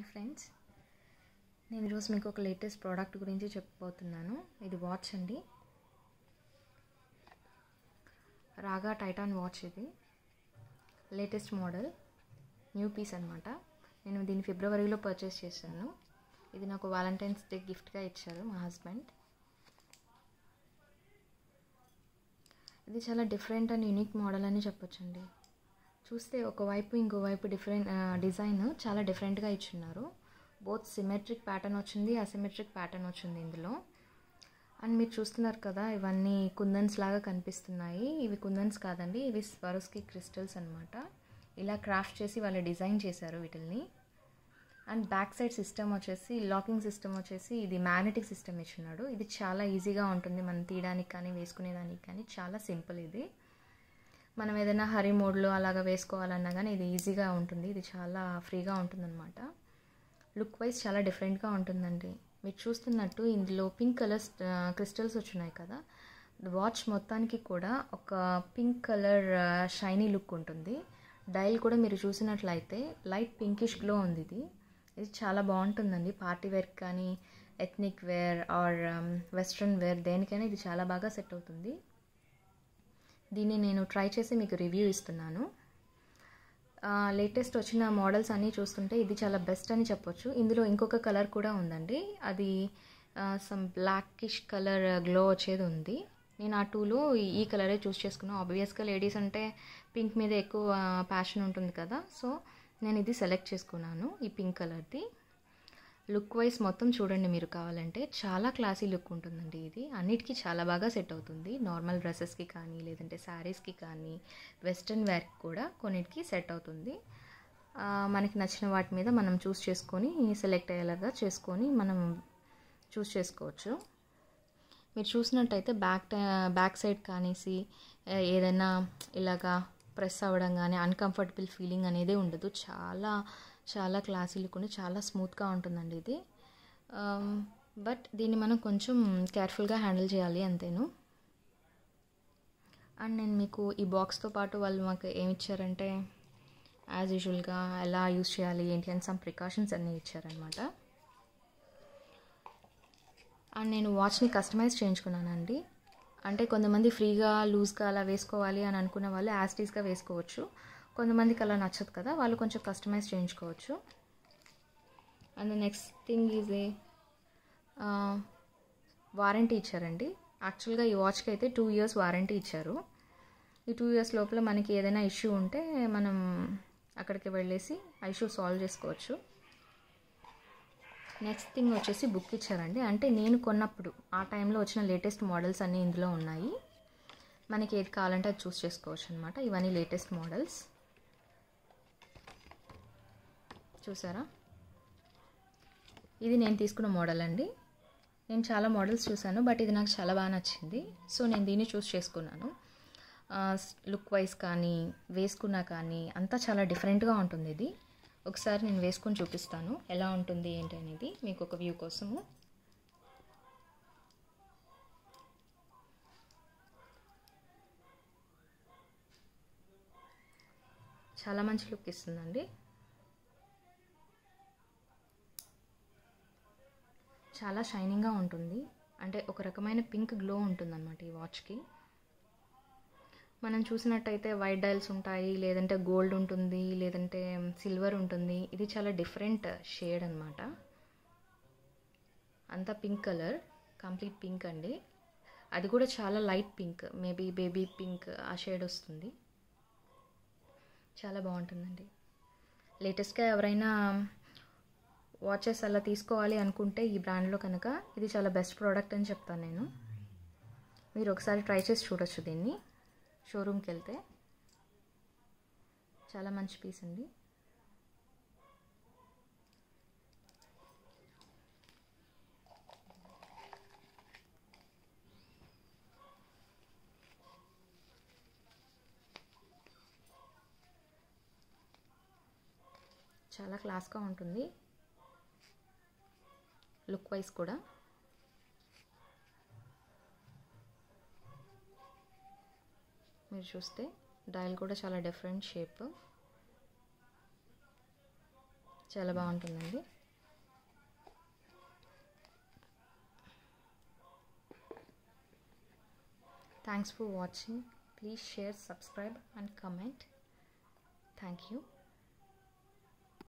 friends నేను ఈరోజు మీకు ఒక లేటెస్ట్ ప్రోడక్ట్ గురించి చెప్పబోతున్నాను ఇది వాచ్ అండి రాగా టైటాన్ వాచ్ ఇది లేటెస్ట్ మోడల్ న్యూ పీస్ అనమాట నేను దీన్ని ఫిబ్రవరిలో పర్చేస్ చేశాను ఇది నాకు వాలంటైన్స్ డే గిఫ్ట్గా ఇచ్చారు మా హస్బెండ్ ఇది చాలా డిఫరెంట్ అండ్ యూనిక్ మోడల్ అని చెప్పొచ్చండి చూస్తే ఒకవైపు ఇంకోవైపు డిఫరెంట్ డిజైన్ చాలా డిఫరెంట్గా ఇచ్చున్నారు బోత్ సిమెట్రిక్ ప్యాటర్న్ వచ్చింది అసిమెట్రిక్ ప్యాటర్న్ వచ్చింది ఇందులో అండ్ మీరు చూస్తున్నారు కదా ఇవన్నీ కుందన్స్ లాగా కనిపిస్తున్నాయి ఇవి కుందన్స్ కాదండి ఇవి స్వరోస్కి క్రిస్టల్స్ అనమాట ఇలా క్రాఫ్ట్ చేసి వాళ్ళు డిజైన్ చేశారు వీటిల్ని అండ్ బ్యాక్ సైడ్ సిస్టమ్ వచ్చేసి లాకింగ్ సిస్టమ్ వచ్చేసి ఇది మ్యాగ్నెటిక్ సిస్టమ్ ఇచ్చున్నాడు ఇది చాలా ఈజీగా ఉంటుంది మనం తీయడానికి కానీ వేసుకునేదానికి కానీ చాలా సింపుల్ ఇది మనం ఏదైనా హరి మోడ్లో అలాగా వేసుకోవాలన్నా కానీ ఇది ఈజీగా ఉంటుంది ఇది చాలా ఫ్రీగా ఉంటుందన్నమాట లుక్ వైజ్ చాలా డిఫరెంట్గా ఉంటుందండి మీరు చూస్తున్నట్టు ఇందులో పింక్ కలర్స్ క్రిస్టల్స్ వచ్చినాయి కదా వాచ్ మొత్తానికి కూడా ఒక పింక్ కలర్ షైనీ లుక్ ఉంటుంది డైల్ కూడా మీరు చూసినట్లయితే లైట్ పింకిష్ గ్లో ఉంది ఇది ఇది చాలా బాగుంటుందండి పార్టీ వేర్ కానీ ethnic wear or western wear దేనికైనా ఇది చాలా బాగా సెట్ అవుతుంది దీన్ని నేను ట్రై చేసి మీకు రివ్యూ ఇస్తున్నాను లేటెస్ట్ వచ్చిన మోడల్స్ అన్నీ చూస్తుంటే ఇది చాలా బెస్ట్ అని చెప్పొచ్చు ఇందులో ఇంకొక కలర్ కూడా ఉందండి అది సమ్ బ్లాకిష్ కలర్ గ్లో వచ్చేది ఉంది నేను ఆ టూలో ఈ కలరే చూస్ చేసుకున్నాను ఆబ్వియస్గా లేడీస్ అంటే పింక్ మీద ఎక్కువ ప్యాషన్ ఉంటుంది కదా సో నేను ఇది సెలెక్ట్ చేసుకున్నాను ఈ పింక్ కలర్ది లుక్ వైజ్ మొత్తం చూడండి మీరు కావాలంటే చాలా క్లాసీ లుక్ ఉంటుందండి ఇది అన్నిటికీ చాలా బాగా సెట్ అవుతుంది నార్మల్ డ్రెస్సెస్కి కానీ లేదంటే శారీస్కి కానీ వెస్ట్రన్ వేర్కి కూడా కొన్నిటికి సెట్ అవుతుంది మనకి నచ్చిన వాటి మీద మనం చూస్ చేసుకొని సెలెక్ట్ అయ్యేలాగా చేసుకొని మనం చూస్ చేసుకోవచ్చు మీరు చూసినట్టయితే బ్యాక్ బ్యాక్ సైడ్ కానిసి ఏదైనా ఇలాగా ప్రెస్ అవ్వడం కానీ అన్కంఫర్టబుల్ ఫీలింగ్ అనేది ఉండదు చాలా చాలా క్లాసీ లుక్ ఉండి చాలా స్మూత్గా ఉంటుందండి ఇది బట్ దీన్ని మనం కొంచెం కేర్ఫుల్గా హ్యాండిల్ చేయాలి అంతేను అండ్ నేను మీకు ఈ బాక్స్తో పాటు వాళ్ళు మాకు ఏమి ఇచ్చారంటే యాజ్ యూజువల్గా ఎలా యూస్ చేయాలి ఏంటి అని సమ్ ప్రికాషన్స్ అన్నీ ఇచ్చారనమాట అండ్ నేను వాచ్ని కస్టమైజ్ చేయించుకున్నానండి అంటే కొంతమంది ఫ్రీగా లూజ్గా అలా వేసుకోవాలి అని అనుకున్న వాళ్ళు యాస్టీస్గా వేసుకోవచ్చు కొంతమందికి అలా నచ్చదు కదా వాళ్ళు కొంచెం కస్టమైజ్ చేయించుకోవచ్చు and next thing is a warranty ఇచ్చారండి యాక్చువల్గా ఈ వాచ్కి అయితే టూ ఇయర్స్ వారంటీ ఇచ్చారు ఈ టూ ఇయర్స్ లోపల మనకి ఏదైనా ఇష్యూ ఉంటే మనం అక్కడికి వెళ్ళేసి ఆ ఇష్యూ సాల్వ్ చేసుకోవచ్చు నెక్స్ట్ థింగ్ వచ్చేసి బుక్ ఇచ్చారండి అంటే నేను కొన్నప్పుడు ఆ టైంలో వచ్చిన లేటెస్ట్ మోడల్స్ అన్నీ ఇందులో ఉన్నాయి మనకి ఏది కావాలంటే అది చూస్ చేసుకోవచ్చు అనమాట ఇవన్నీ లేటెస్ట్ మోడల్స్ చూసారా ఇది నేను తీసుకున్న మోడల్ అండి నేను చాలా మోడల్స్ చూశాను బట్ ఇది నాకు చాలా బాగా నచ్చింది సో నేను దీన్ని చూస్ చేసుకున్నాను లుక్ వైజ్ కానీ వేసుకున్నా కానీ అంతా చాలా డిఫరెంట్గా ఉంటుంది ఇది ఒకసారి నేను వేసుకొని చూపిస్తాను ఎలా ఉంటుంది ఏంటి అనేది మీకు ఒక వ్యూ కోసము చాలా మంచి లుక్ ఇస్తుందండి చాలా షైనింగ్గా ఉంటుంది అంటే ఒక రకమైన పింక్ గ్లో ఉంటుందన్నమాట ఈ వాచ్కి మనం చూసినట్టయితే వైట్ డైల్స్ ఉంటాయి లేదంటే గోల్డ్ ఉంటుంది లేదంటే సిల్వర్ ఉంటుంది ఇది చాలా డిఫరెంట్ షేడ్ అనమాట అంతా పింక్ కలర్ కంప్లీట్ పింక్ అండి అది కూడా చాలా light pink maybe baby pink ఆ షేడ్ వస్తుంది చాలా బాగుంటుందండి లేటెస్ట్గా ఎవరైనా వాచెస్ అలా తీసుకోవాలి అనుకుంటే ఈ బ్రాండ్లో కనుక ఇది చాలా బెస్ట్ ప్రోడక్ట్ అని చెప్తాను నేను మీరు ఒకసారి ట్రై చేసి చూడొచ్చు దీన్ని షోరూమ్కి వెళ్తే చాలా మంచి పీస్ అండి చాలా క్లాస్గా ఉంటుంది లుక్ వైజ్ కూడా మీరు చూస్తే డయల్ కూడా చాలా డిఫరెంట్ షేప్ చాలా బాగుంటుందండి thanks for watching please share subscribe and comment thank you